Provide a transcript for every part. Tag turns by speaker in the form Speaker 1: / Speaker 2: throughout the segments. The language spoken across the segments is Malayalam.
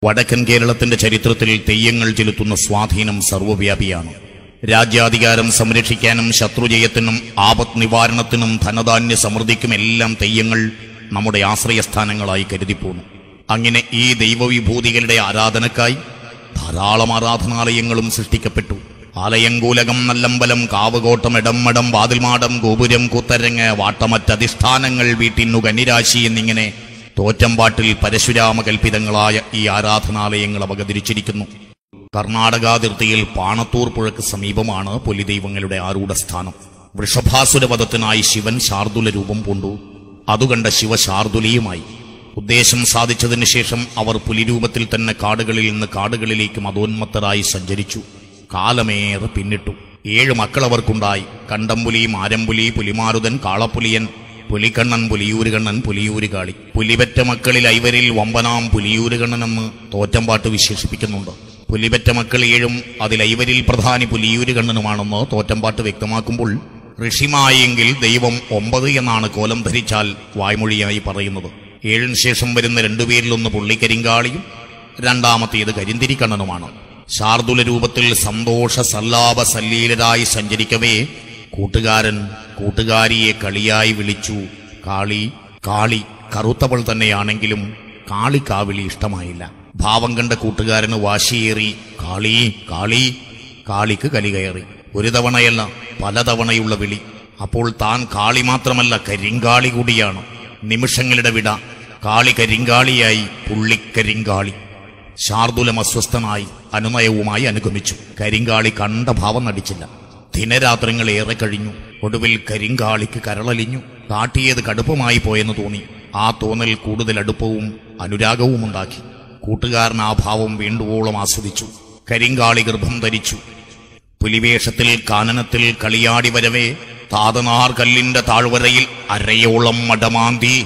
Speaker 1: വടക്കൻ കേരളത്തിന്റെ ചരിത്രത്തിൽ തെയ്യങ്ങൾ ചെലുത്തുന്ന സ്വാധീനം സർവ്വവ്യാപിയാണ് രാജ്യാധികാരം സംരക്ഷിക്കാനും ശത്രുജയത്തിനും ആപത് നിവാരണത്തിനും ധനധാന്യ സമൃദ്ധിക്കുമെല്ലാം തെയ്യങ്ങൾ നമ്മുടെ ആശ്രയസ്ഥാനങ്ങളായി കരുതിപ്പോന്നു അങ്ങനെ ഈ ദൈവവിഭൂതികളുടെ ആരാധനക്കായി ധാരാളം ആരാധനാലയങ്ങളും സൃഷ്ടിക്കപ്പെട്ടു ആലയങ്കൂലകം നല്ലമ്പലം കാവുകോട്ടം ഇടംമടം വാതിൽമാടം ഗോപുരം കൂത്തരങ്ങ് വാട്ടമറ്റധിഷ്ഠാനങ്ങൾ വീട്ടിന്നു കന്നിരാശി എന്നിങ്ങനെ തോറ്റമ്പാട്ടിൽ പരശുരാമകൽപിതങ്ങളായ ഈ ആരാധനാലയങ്ങൾ അവതരിച്ചിരിക്കുന്നു കർണാടകാതിർത്തിയിൽ പാണത്തൂർ പുഴയ്ക്ക് സമീപമാണ് പുലിദൈവങ്ങളുടെ ആരൂഢസ്ഥാനം വൃഷഭാസുരവധത്തിനായി ശിവൻ ശാർദുല രൂപം പൂണ്ടു അതുകണ്ട ശിവ ശാർദുലിയുമായി ഉദ്ദേശം സാധിച്ചതിന് ശേഷം അവർ പുലിരൂപത്തിൽ തന്നെ കാടുകളിൽ നിന്ന് കാടുകളിലേക്ക് മതോന്മത്തരായി സഞ്ചരിച്ചു കാലമേറെ പിന്നിട്ടു ഏഴ് മക്കൾ അവർക്കുണ്ടായി കണ്ടംപുലി മാരമ്പുലി പുലിമാരുതൻ കാളപ്പുലിയൻ പുലിക്കണ്ണൻ പുലിയൂരുകണ്ണൻ പുലിയൂരുകാളി പുലിപെറ്റ മക്കളിൽ ഐവരിൽ വമ്പനാം പുലിയൂരുകണ്ണനെന്ന് തോറ്റമ്പാട്ട് വിശേഷിപ്പിക്കുന്നുണ്ട് പുലിപെറ്റ മക്കൾ ഏഴും അതിൽ ഐവരിൽ പ്രധാനി പുലിയൂരുകണ്ണനുമാണെന്ന് തോറ്റമ്പാട്ട് വ്യക്തമാക്കുമ്പോൾ ഋഷിമായെങ്കിൽ ദൈവം ഒമ്പത് എന്നാണ് കോലം ധരിച്ചാൽ വായ്മൊഴിയായി പറയുന്നത് ഏഴിന് ശേഷം വരുന്ന രണ്ടുപേരിലൊന്ന് പുള്ളിക്കരിങ്കാളിയും രണ്ടാമത്തേത് കരിന്തിരിക്കണ്ണനുമാണ് ശാർദുല രൂപത്തിൽ സന്തോഷ സല്ലാപ സല്ലീലരായി സഞ്ചരിക്കവേ കൂട്ടുകാരൻ കൂട്ടുകാരിയെ കളിയായി വിളിച്ചു കാളി കാളി കറുത്തവൾ തന്നെയാണെങ്കിലും കാളി കാവിളി ഇഷ്ടമായില്ല ഭാവം കണ്ട കൂട്ടുകാരന് വാശിയേറി കാളി കാളി കാളിക്ക് കലി കയറി ഒരു തവണയല്ല പലതവണയുള്ള വിളി അപ്പോൾ താൻ കാളി മാത്രമല്ല കരിങ്കാളി കൂടിയാണ് നിമിഷങ്ങളുടെ വിട കാളി കരിങ്കാളിയായി പുള്ളിക്കരിങ്കാളി ശാർദുലം അസ്വസ്ഥനായി അനുനയവുമായി അനുഗമിച്ചു കരിങ്കാളി കണ്ട ഭാവം നടിച്ചില്ല ദിനരാത്രങ്ങൾ ഏറെ കഴിഞ്ഞു ഒടുവിൽ കരിങ്കാളിക്ക് കരളലിഞ്ഞു കാട്ടിയത് കടുപ്പമായി പോയെന്ന് തോന്നി ആ തോന്നൽ കൂടുതൽ അടുപ്പവും അനുരാഗവും ഉണ്ടാക്കി കൂട്ടുകാരൻ ആ ഭാവം വേണ്ടുവോളം ആസ്വദിച്ചു കരിങ്കാളി ഗർഭം ധരിച്ചു പുലിവേഷത്തിൽ കാനനത്തിൽ കളിയാടി വരവേ താതനാർ കല്ലിന്റെ താഴ്വരയിൽ അരയോളം മടമാന്തി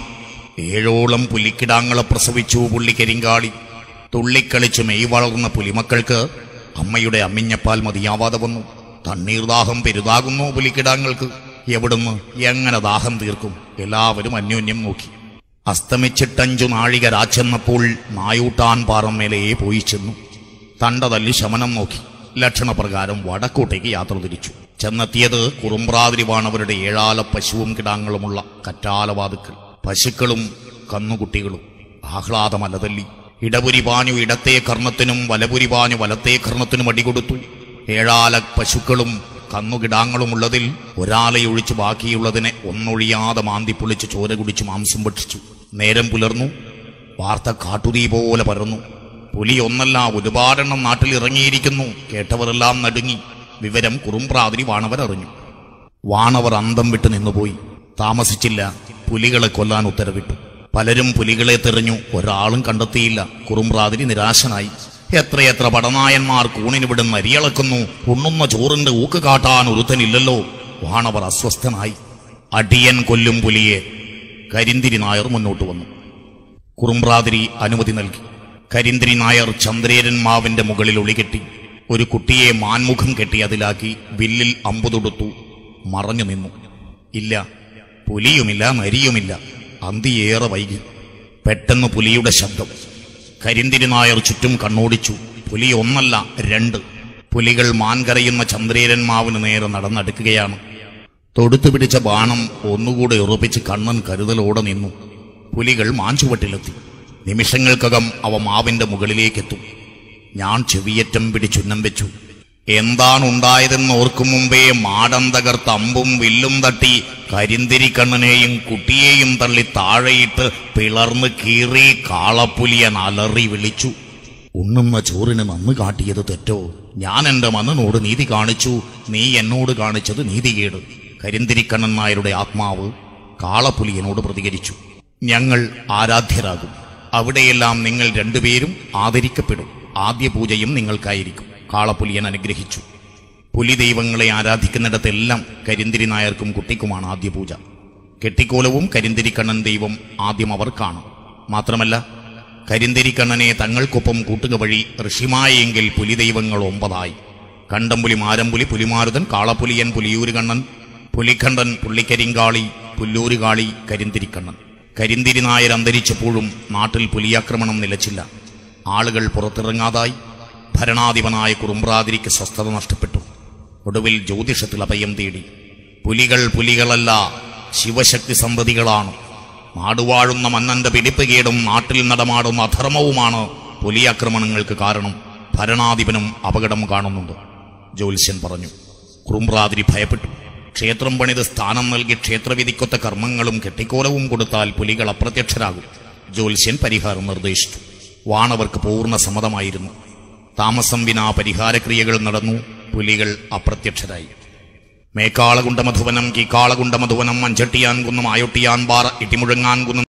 Speaker 1: ഏഴോളം പുലിക്കിടാങ്ങളെ പ്രസവിച്ചു പുള്ളിക്കരിങ്കാളി തുള്ളിക്കളിച്ച് മെയ് വളർന്ന പുലിമക്കൾക്ക് അമ്മയുടെ അമ്മിഞ്ഞപ്പാൽ മതിയാവാതെ വന്നു തണ്ണീർദാഹം പെരുതാകുന്നു പുലിക്കിടാങ്ങൾക്ക് എവിടുന്ന് എങ്ങനെ ദാഹം തീർക്കും എല്ലാവരും അന്യോന്യം നോക്കി അസ്തമിച്ചിട്ടഞ്ചു നാഴിക രാച്ചെന്നപ്പോൾ നായൂട്ടാൻ പാറമേലേ പോയി ചെന്നു തണ്ട തല്ലി ശമനം നോക്കി ലക്ഷണപ്രകാരം വടക്കോട്ടേക്ക് യാത്ര തിരിച്ചു ചെന്നെത്തിയത് കുറുമ്പ്രാതിരിവാണവരുടെ ഏഴാല പശുവും കിടാങ്ങളുമുള്ള കറ്റാലവാതുക്കൾ പശുക്കളും കന്നുകുട്ടികളും ആഹ്ലാദമലതല്ലി ഇടപുരി പാഞ്ഞു ഇടത്തേ കർണത്തിനും വലപുരി പാഞ്ഞു വലത്തേ കർണത്തിനും അടികൊടുത്തു ഏഴാല പശുക്കളും കന്നുകിടാങ്ങളും ഉള്ളതിൽ ഒരാളെ ഒഴിച്ച് ബാക്കിയുള്ളതിനെ ഒന്നൊഴിയാതെ മാന്തിപ്പൊളിച്ച് ചോര കുടിച്ച് മാംസം ഭക്ഷിച്ചു നേരം പുലർന്നു വാർത്ത കാട്ടുതീ പോലെ പരന്നു പുലി ഒന്നല്ല ഒരുപാടെണ്ണം നാട്ടിൽ ഇറങ്ങിയിരിക്കുന്നു കേട്ടവരെല്ലാം നടുങ്ങി വിവരം കുറുമ്പ്രാതിരി വാണവർ അറിഞ്ഞു വാണവർ അന്തം വിട്ട് നിന്നുപോയി താമസിച്ചില്ല പുലികളെ കൊല്ലാൻ ഉത്തരവിട്ടു പലരും പുലികളെ തെരഞ്ഞു ഒരാളും കണ്ടെത്തിയില്ല കുറുമ്പ്രാതിരി നിരാശനായി എത്രയെത്ര പടനായന്മാർ കൂണിന് വിടുന്ന അരിയളക്കുന്നു ഉണ്ണുന്ന ചോറിന്റെ ഊക്ക് കാട്ടാൻ ഒരുത്തനില്ലല്ലോ വാണവർ അസ്വസ്ഥനായി അടിയൻ കൊല്ലും പുലിയെ കരിന്തിരി നായർ മുന്നോട്ട് വന്നു കുറുമ്പ്രാതിരി അനുമതി നൽകി കരിന്തിരി നായർ ചന്ദ്രേരൻ മാവിന്റെ മുകളിൽ ഒളികെട്ടി ഒരു കുട്ടിയെ മാൻമുഖം കെട്ടി അതിലാക്കി വില്ലിൽ അമ്പു തൊടുത്തു മറഞ്ഞു നിന്നു ഇല്ല പുലിയുമില്ല നരിയുമില്ല അന്തിയേറെ വൈകി പെട്ടെന്ന് പുലിയുടെ ശബ്ദം കരിന്തിരി നായർ ചുറ്റും കണ്ണോടിച്ചു പുലി ഒന്നല്ല രണ്ട് പുലികൾ മാൻ കരയുന്ന ചന്ദ്രേരൻ മാവിന് നേരെ നടന്നെടുക്കുകയാണ് തൊടുത്തു പിടിച്ച ബാണം ഒന്നുകൂടെ ഉറപ്പിച്ച് കണ്ണൻ കരുതലോടെ നിന്നു പുലികൾ മാഞ്ചുവട്ടിലെത്തി നിമിഷങ്ങൾക്കകം അവ മാവിന്റെ മുകളിലേക്കെത്തും ഞാൻ ചെവിയറ്റം പിടിച്ചുന്നം വെച്ചു എന്താണ് ഉണ്ടായതെന്ന് ഓർക്കും മുമ്പേ മാടം തകർത്ത് അമ്പും വില്ലും തട്ടി കരിന്തിരിക്കണ്ണനെയും കുട്ടിയെയും തള്ളി താഴെയിട്ട് പിളർന്ന് കീറി കാളപ്പുലിയൻ അലറി വിളിച്ചു ഉണ്ണുന്ന ചോറിന് നന്ന് കാട്ടിയത് തെറ്റോ ഞാൻ എന്റെ മന്നനോട് നീതി കാണിച്ചു നീ എന്നോട് കാണിച്ചത് നീതികേട് കരിന്തിരിക്കണ്ണൻ നായരുടെ ആത്മാവ് കാളപ്പുലിയനോട് പ്രതികരിച്ചു ഞങ്ങൾ ആരാധ്യരാകും അവിടെയെല്ലാം നിങ്ങൾ രണ്ടുപേരും ആദരിക്കപ്പെടും ആദ്യ പൂജയും നിങ്ങൾക്കായിരിക്കും കാളപ്പുലിയൻ അനുഗ്രഹിച്ചു പുലി ദൈവങ്ങളെ ആരാധിക്കുന്നിടത്തെല്ലാം കരിന്തിരി നായർക്കും കുട്ടിക്കുമാണ് ആദ്യ പൂജ കെട്ടിക്കോലവും കരിന്തിരിക്കണ്ണൻ ദൈവം ആദ്യം അവർ കാണും മാത്രമല്ല കരിന്തിരിക്കണ്ണനെ തങ്ങൾക്കൊപ്പം കൂട്ടുക വഴി ഋഷിമായെങ്കിൽ പുലി ദൈവങ്ങൾ ഒമ്പതായി കണ്ടംപുലി മാരമ്പുലി പുലിമാരുതൻ കാളപ്പുലിയൻ പുലിയൂരുകണ്ണൻ പുലിക്കണ്ടൻ പുള്ളിക്കരിങ്കാളി പുല്ലൂരുകാളി കരിന്തിരിക്കണ്ണൻ കരിന്തിരി നായർ അന്തരിച്ചപ്പോഴും നാട്ടിൽ പുലിയാക്രമണം നിലച്ചില്ല ആളുകൾ പുറത്തിറങ്ങാതായി ഭരണാധിപനായ കുറുമ്പ്രാതിരിക്ക് സ്വസ്ഥത നഷ്ടപ്പെട്ടു ഒടുവിൽ ജ്യോതിഷത്തിൽ അഭയം തേടി പുലികൾ പുലികളല്ല ശിവശക്തി സന്തതികളാണ് നാടുവാഴുന്ന മന്നന്റെ പിടിപ്പുകേടും നാട്ടിൽ നടമാടുന്ന അധർമ്മവുമാണ് പുലിയാക്രമണങ്ങൾക്ക് കാരണം ഭരണാധിപനും അപകടം കാണുന്നുണ്ട് ജ്യോത്സ്യൻ പറഞ്ഞു കുറുമ്പ്രാതിരി ഭയപ്പെട്ടു ക്ഷേത്രം പണിത് സ്ഥാനം നൽകി ക്ഷേത്രവിധിക്കൊത്ത കർമ്മങ്ങളും കെട്ടിക്കോലവും കൊടുത്താൽ പുലികൾ അപ്രത്യക്ഷരാകും ജ്യോത്സ്യൻ പരിഹാരം നിർദ്ദേശിച്ചു വാണവർക്ക് പൂർണ്ണ സമ്മതമായിരുന്നു താമസം വിനാ പരിഹാരക്രിയകൾ നടന്നു പുലികൾ അപ്രത്യക്ഷരായി മേക്കാളകുണ്ട മധുവനം കീക്കാളകുണ്ട മധുവനം മഞ്ചട്ടിയാൻ കുന്നം ആയൊട്ടിയാൻ പാറ ഇട്ടിമുഴങ്ങാൻ കുന്നം